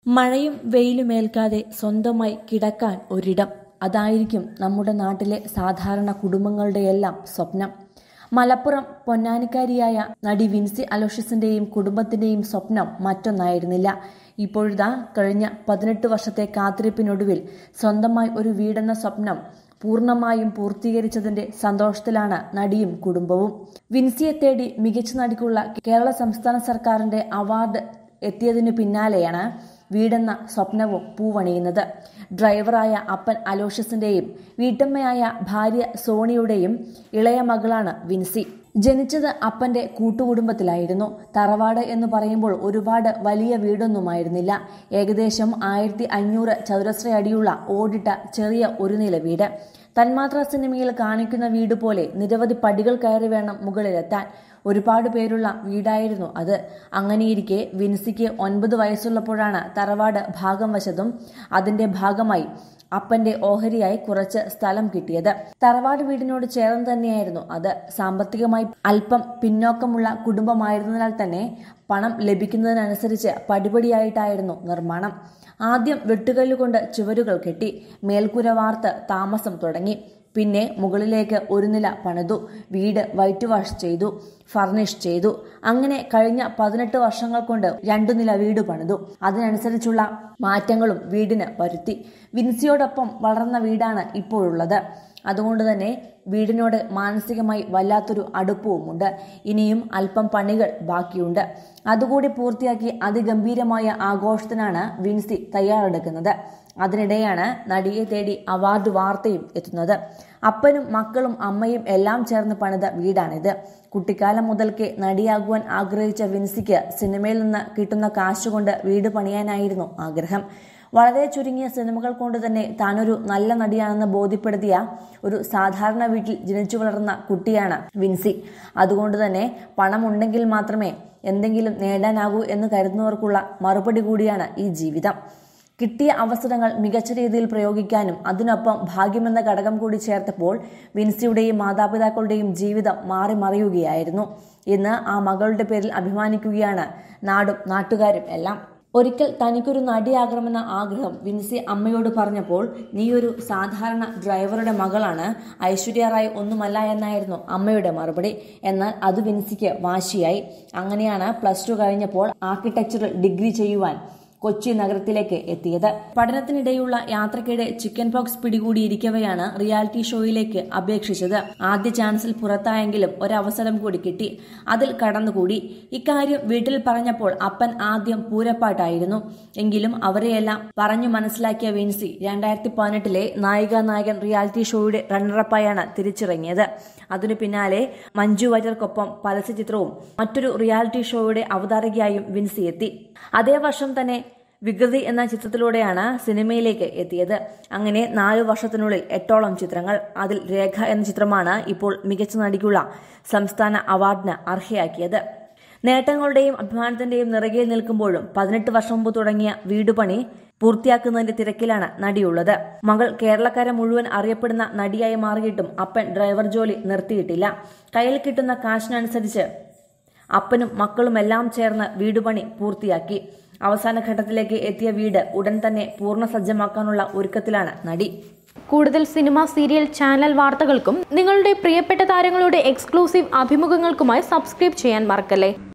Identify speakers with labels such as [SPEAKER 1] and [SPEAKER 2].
[SPEAKER 1] മഴയും വെയിലുമേൽക്കാതെ സ്വന്തമായി കിടക്കാൻ ഒരിടം അതായിരിക്കും നമ്മുടെ നാട്ടിലെ സാധാരണ കുടുംബങ്ങളുടെയെല്ലാം സ്വപ്നം മലപ്പുറം പൊന്നാനിക്കാരിയായ നടി വിൻസി അലോഷ്യസിന്റെയും കുടുംബത്തിന്റെയും സ്വപ്നം മറ്റൊന്നായിരുന്നില്ല ഇപ്പോഴിതാ കഴിഞ്ഞ പതിനെട്ട് വർഷത്തെ കാത്തിരിപ്പിനൊടുവിൽ സ്വന്തമായി ഒരു വീടെന്ന സ്വപ്നം പൂർണ്ണമായും പൂർത്തീകരിച്ചതിന്റെ സന്തോഷത്തിലാണ് നടിയും കുടുംബവും വിൻസിയെ തേടി മികച്ച നടിക്കുള്ള കേരള സംസ്ഥാന സർക്കാരിന്റെ അവാർഡ് എത്തിയതിനു പിന്നാലെയാണ് വീടെന്ന സ്വപ്നവും പൂവണിയുന്നത് ഡ്രൈവറായ അപ്പൻ അലോഷ്യസിന്റെയും വീട്ടമ്മയായ ഭാര്യ സോണിയുടെയും ഇളയ മകളാണ് വിൻസി ജനിച്ചത് അപ്പന്റെ കൂട്ടുകുടുംബത്തിലായിരുന്നു തറവാട് എന്ന് പറയുമ്പോൾ ഒരുപാട് വലിയ വീടൊന്നുമായിരുന്നില്ല ഏകദേശം ആയിരത്തി അഞ്ഞൂറ് ചതുരശ്ര അടിയുള്ള ഓടിട്ട ചെറിയ ഒരു നില വീട് തന്മാത്ര സിനിമയിൽ കാണിക്കുന്ന വീട് പോലെ നിരവധി പടികൾ കയറി വേണം മുകളിലെത്താൻ ഒരുപാട് പേരുള്ള വീടായിരുന്നു അത് അങ്ങനെയിരിക്കെ വിൻസിക്ക് ഒൻപത് വയസ്സുള്ളപ്പോഴാണ് തറവാട് ഭാഗം വശത്തും അതിന്റെ ഭാഗമായി അപ്പന്റെ ഓഹരിയായി കുറച്ച് സ്ഥലം കിട്ടിയത് തറവാട് വീടിനോട് ചേർന്ന് തന്നെയായിരുന്നു അത് സാമ്പത്തികമായി അല്പം പിന്നോക്കമുള്ള കുടുംബമായിരുന്നതിനാൽ തന്നെ പണം ലഭിക്കുന്നതിനനുസരിച്ച് പടിപടിയായിട്ടായിരുന്നു നിർമ്മാണം ആദ്യം വെട്ടുകല്ലുകൊണ്ട് ചുവരുകൾ കെട്ടി മേൽക്കൂര വാർത്ത് താമസം തുടങ്ങി പിന്നെ മുകളിലേക്ക് ഒരു നില പണിതു വീട് വൈറ്റ് വാഷ് ചെയ്തു ഫർണിഷ് ചെയ്തു അങ്ങനെ കഴിഞ്ഞ പതിനെട്ട് വർഷങ്ങൾ കൊണ്ട് രണ്ടു നില വീട് പണിതു അതിനനുസരിച്ചുള്ള മാറ്റങ്ങളും വീടിന് വരുത്തി വിൻസിയോടൊപ്പം വളർന്ന വീടാണ് ഇപ്പോഴുള്ളത് അതുകൊണ്ട് തന്നെ വീടിനോട് മാനസികമായി വല്ലാത്തൊരു അടുപ്പവുമുണ്ട് ഇനിയും അല്പം പണികൾ ബാക്കിയുണ്ട് അതുകൂടി പൂർത്തിയാക്കി അതിഗംഭീരമായ ആഘോഷത്തിനാണ് വിൻസി തയ്യാറെടുക്കുന്നത് അതിനിടെയാണ് നടിയെ തേടി അവാർഡ് വാർത്തയും എത്തുന്നത് അപ്പനും മക്കളും അമ്മയും എല്ലാം ചേർന്ന് പണിത വീടാണിത് കുട്ടിക്കാലം മുതൽക്കേ നടിയാകുവാൻ ആഗ്രഹിച്ച വിൻസിക്ക് സിനിമയിൽ നിന്ന് കിട്ടുന്ന കാശുകൊണ്ട് വീട് പണിയാനായിരുന്നു ആഗ്രഹം വളരെ ചുരുങ്ങിയ സിനിമകൾ കൊണ്ട് തന്നെ താനൊരു നല്ല നടിയാണെന്ന് ബോധ്യപ്പെടുത്തിയ ഒരു സാധാരണ വീട്ടിൽ ജനിച്ചു വളർന്ന കുട്ടിയാണ് വിൻസി അതുകൊണ്ട് തന്നെ പണമുണ്ടെങ്കിൽ മാത്രമേ എന്തെങ്കിലും നേടാനാകൂ എന്ന് കരുതുന്നവർക്കുള്ള മറുപടി കൂടിയാണ് ഈ ജീവിതം കിട്ടിയ അവസരങ്ങൾ മികച്ച രീതിയിൽ പ്രയോഗിക്കാനും അതിനൊപ്പം ഭാഗ്യമെന്ന ഘടകം കൂടി ചേർത്തപ്പോൾ വിൻസിയുടെയും മാതാപിതാക്കളുടെയും ജീവിതം മാറി മറിയുകയായിരുന്നു ഇന്ന് ആ മകളുടെ പേരിൽ അഭിമാനിക്കുകയാണ് നാടും നാട്ടുകാരും എല്ലാം ഒരിക്കൽ തനിക്കൊരു നടിയാകണമെന്ന ആഗ്രഹം വിൻസി അമ്മയോട് പറഞ്ഞപ്പോൾ നീ ഒരു സാധാരണ ഡ്രൈവറുടെ മകളാണ് ഐശ്വര്യ റായ് ഒന്നുമല്ല എന്നായിരുന്നു അമ്മയുടെ മറുപടി എന്നാൽ അത് വിൻസിക്ക് വാശിയായി അങ്ങനെയാണ് പ്ലസ് ടു കഴിഞ്ഞപ്പോൾ ആർക്കിടെക്ചറൽ ഡിഗ്രി ചെയ്യുവാൻ കൊച്ചി നഗരത്തിലേക്ക് എത്തിയത് പഠനത്തിനിടെയുള്ള യാത്രക്കിടെ ചിക്കൻ പോക്സ് പിടികൂടിയിരിക്കവെയാണ് റിയാലിറ്റി ഷോയിലേക്ക് അപേക്ഷിച്ചത് ആദ്യ ചാൻസിൽ പുറത്തായെങ്കിലും ഒരവസരം കൂടി കിട്ടി അതിൽ കടന്നുകൂടി ഇക്കാര്യം വീട്ടിൽ പറഞ്ഞപ്പോൾ അപ്പൻ ആദ്യം പൂരപ്പാട്ടായിരുന്നു എങ്കിലും അവരെയെല്ലാം പറഞ്ഞു മനസ്സിലാക്കിയ വിൻസി രണ്ടായിരത്തി പതിനെട്ടിലെ നായിക നായകൻ റിയാലിറ്റി ഷോയുടെ റണ്ണറപ്പായാണ് തിരിച്ചിറങ്ങിയത് അതിനു പിന്നാലെ മഞ്ജു വാര്യർക്കൊപ്പം പരസ്യചിത്രവും മറ്റൊരു റിയാലിറ്റി ഷോയുടെ അവതാരകയായും വിൻസി എത്തി അതേ വർഷം തന്നെ വികൃതി എന്ന ചിത്രത്തിലൂടെയാണ് സിനിമയിലേക്ക് എത്തിയത് അങ്ങനെ നാലു വർഷത്തിനുള്ളിൽ എട്ടോളം ചിത്രങ്ങൾ അതിൽ രേഖ എന്ന ചിത്രമാണ് ഇപ്പോൾ മികച്ച നടിക്കുള്ള സംസ്ഥാന അവാർഡിന് അർഹയാക്കിയത് നേട്ടങ്ങളുടെയും അഭിമാനത്തിന്റെയും നിറകയിൽ നിൽക്കുമ്പോഴും പതിനെട്ട് വർഷം മുമ്പ് തുടങ്ങിയ വീടുപണി പൂർത്തിയാക്കുന്നതിന്റെ തിരക്കിലാണ് നടിയുള്ളത് മകൾ കേരളക്കാരെ മുഴുവൻ അറിയപ്പെടുന്ന നടിയായി മാറിയിട്ടും അപ്പൻ ഡ്രൈവർ ജോലി നിർത്തിയിട്ടില്ല കയ്യിൽ കിട്ടുന്ന കാശിനനുസരിച്ച് അപ്പനും മക്കളുമെല്ലാം ചേർന്ന് വീടുപണി പൂർത്തിയാക്കി അവസാന ഘട്ടത്തിലേക്ക് എത്തിയ വീട് ഉടൻ തന്നെ പൂർണ്ണ സജ്ജമാക്കാനുള്ള ഒരുക്കത്തിലാണ് നടി
[SPEAKER 2] കൂടുതൽ സിനിമ സീരിയൽ ചാനൽ വാർത്തകൾക്കും നിങ്ങളുടെ പ്രിയപ്പെട്ട താരങ്ങളുടെ എക്സ്ക്ലൂസീവ് അഭിമുഖങ്ങൾക്കുമായി സബ്സ്ക്രൈബ് ചെയ്യാൻ മറക്കല്ലേ